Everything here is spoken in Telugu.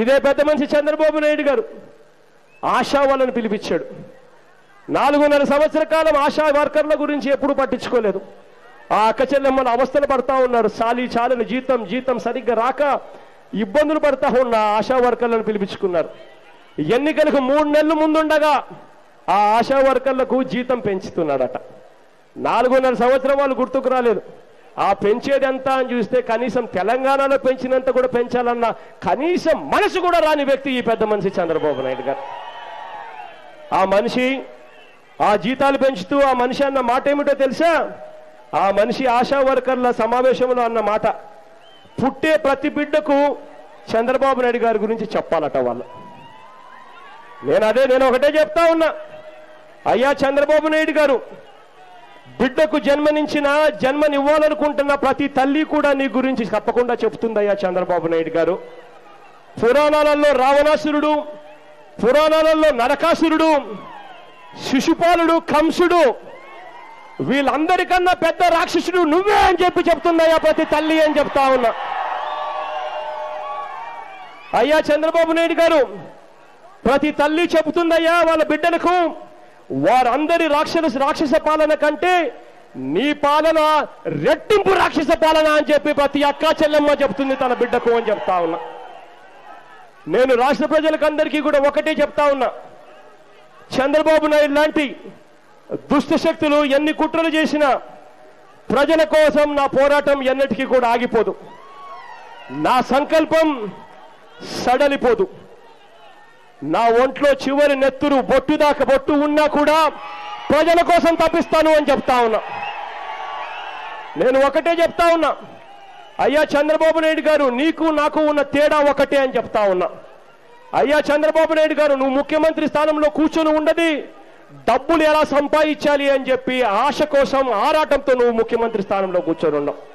ఇదే పెద్ద మనిషి చంద్రబాబు నాయుడు గారు ఆశా వాళ్ళని పిలిపించాడు నాలుగున్నర సంవత్సర కాలం ఆశా వర్కర్ల గురించి ఎప్పుడు పట్టించుకోలేదు ఆ అక్క చెల్లెమ్మల అవస్థలు పడతా ఉన్నారు చాలీ చాలని జీతం జీతం సరిగ్గా రాక ఇబ్బందులు పడతా ఉన్న ఆశా వర్కర్లను పిలిపించుకున్నారు ఎన్నికలకు మూడు నెలలు ముందుండగా ఆ ఆశా వర్కర్లకు జీతం పెంచుతున్నాడట నాలుగున్నర సంవత్సరం వాళ్ళు గుర్తుకు రాలేదు ఆ పెంచేది ఎంత అని చూస్తే కనీసం తెలంగాణలో పెంచినంత కూడా పెంచాలన్న కనీసం మనసు కూడా రాని వ్యక్తి ఈ పెద్ద మనిషి చంద్రబాబు నాయుడు గారు ఆ మనిషి ఆ జీతాలు పెంచుతూ ఆ మనిషి అన్న మాట ఏమిటో తెలుసా ఆ మనిషి ఆశా వర్కర్ల సమావేశంలో అన్న మాట పుట్టే ప్రతి బిడ్డకు చంద్రబాబు నాయుడు గారి గురించి చెప్పాలట వాళ్ళు నేను అదే నేను ఒకటే చెప్తా ఉన్నా అయ్యా చంద్రబాబు నాయుడు గారు బిడ్డకు జన్మనించిన జన్మనివ్వాలనుకుంటున్న ప్రతి తల్లి కూడా నీ గురించి తప్పకుండా చెప్తుందయ్యా చంద్రబాబు నాయుడు గారు పురాణాలలో రావణాసురుడు పురాణాలలో నరకాసురుడు శిశుపాలుడు కంసుడు వీళ్ళందరికన్నా పెద్ద రాక్షసుడు నువ్వే అని చెప్పి చెప్తుందయ్యా ప్రతి తల్లి అని చెప్తా ఉన్నా అయ్యా చంద్రబాబు నాయుడు గారు ప్రతి తల్లి చెబుతుందయ్యా వాళ్ళ బిడ్డలకు వారందరి రాక్షస రాక్షస పాలన కంటే నీ పాలన రెట్టింపు రాక్షస పాలన అని చెప్పి ప్రతి అక్క చెల్లెమ్మ చెప్తుంది తన బిడ్డకు అని చెప్తా ఉన్నా నేను రాష్ట్ర ప్రజలకు అందరికీ కూడా ఒకటే చెప్తా ఉన్నా చంద్రబాబు నాయుడు లాంటి దుష్ట శక్తులు ఎన్ని కుట్రలు చేసినా ప్రజల కోసం నా పోరాటం ఎన్నటికీ కూడా ఆగిపోదు నా సంకల్పం సడలిపోదు నా ఒంట్లో చివరి నెత్తురు బొట్టు దాకా బొట్టు ఉన్నా కూడా ప్రజల కోసం తప్పిస్తాను అని చెప్తా ఉన్నా నేను ఒకటే చెప్తా ఉన్నా అయ్యా చంద్రబాబు నాయుడు గారు నీకు నాకు ఉన్న తేడా ఒకటే అని చెప్తా ఉన్నా అయ్యా చంద్రబాబు నాయుడు గారు నువ్వు ముఖ్యమంత్రి స్థానంలో కూర్చొని ఉండది డబ్బులు ఎలా సంపాదించాలి అని చెప్పి ఆశ కోసం ఆరాటంతో నువ్వు ముఖ్యమంత్రి స్థానంలో కూర్చొని ఉన్నావు